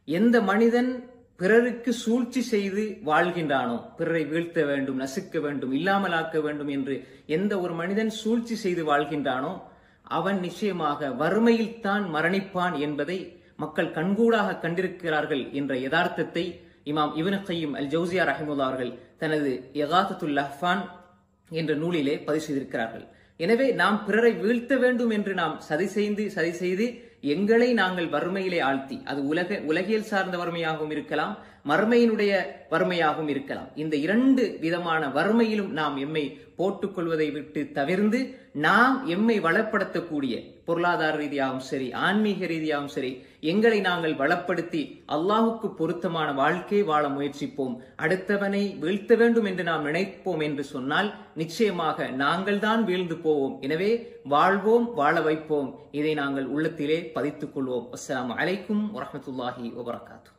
எந்த மனிதன் பிறருக்கு சூழ்ச்சி செய்து வாழ்கின்றானோ பிறரை வீழ்த்த வேண்டும் நசுக்க வேண்டும் இல்லாமலாக்க வேண்டும் என்று எந்த ஒரு மனிதன் சூழ்ச்சி செய்து வாழ்கின்றானோ அவன் நிச்சயமாக வறுமையில் தான் மரணிப்பான் என்பதை மக்கள் கண்கூடாக கண்டிருக்கிறார்கள் என்ற யதார்த்தத்தை இமாம் இவனு கையும் அல் ஜவுசியா ரஹிமுல்லா அவர்கள் தனது யகாத்தத்துல் லஹ்ஃபான் என்ற நூலிலே பதிவு செய்திருக்கிறார்கள் எனவே நாம் பிறரை வீழ்த்த வேண்டும் என்று நாம் சதி செய்து சதி செய்து எங்களை நாங்கள் வறுமையிலே ஆழ்த்தி அது உலக உலகியல் சார்ந்த வறுமையாகவும் இருக்கலாம் மறுமையினுடைய வறுமையாகவும் இருக்கலாம் இந்த இரண்டு விதமான வறுமையிலும் நாம் எம்மை போட்டுக் கொள்வதை விட்டு தவிர்ந்து நாம் எம்மை வளப்படுத்தக்கூடிய பொருளாதார ரீதியாகவும் சரி ஆன்மீக ரீதியாகவும் சரி எங்களை நாங்கள் வளப்படுத்தி அல்லாஹுக்கு பொருத்தமான வாழ்க்கை வாழ முயற்சிப்போம் அடுத்தவனை வீழ்த்த வேண்டும் என்று நாம் நினைப்போம் என்று சொன்னால் நிச்சயமாக நாங்கள் தான் வீழ்ந்து போவோம் எனவே வாழ்வோம் வாழ வைப்போம் இதை நாங்கள் உள்ளத்திலே பதித்துக் கொள்வோம் அஸ்ஸலாமு அலைக்கும் வரஹ்மத்துல்லாஹி வபரகாத்து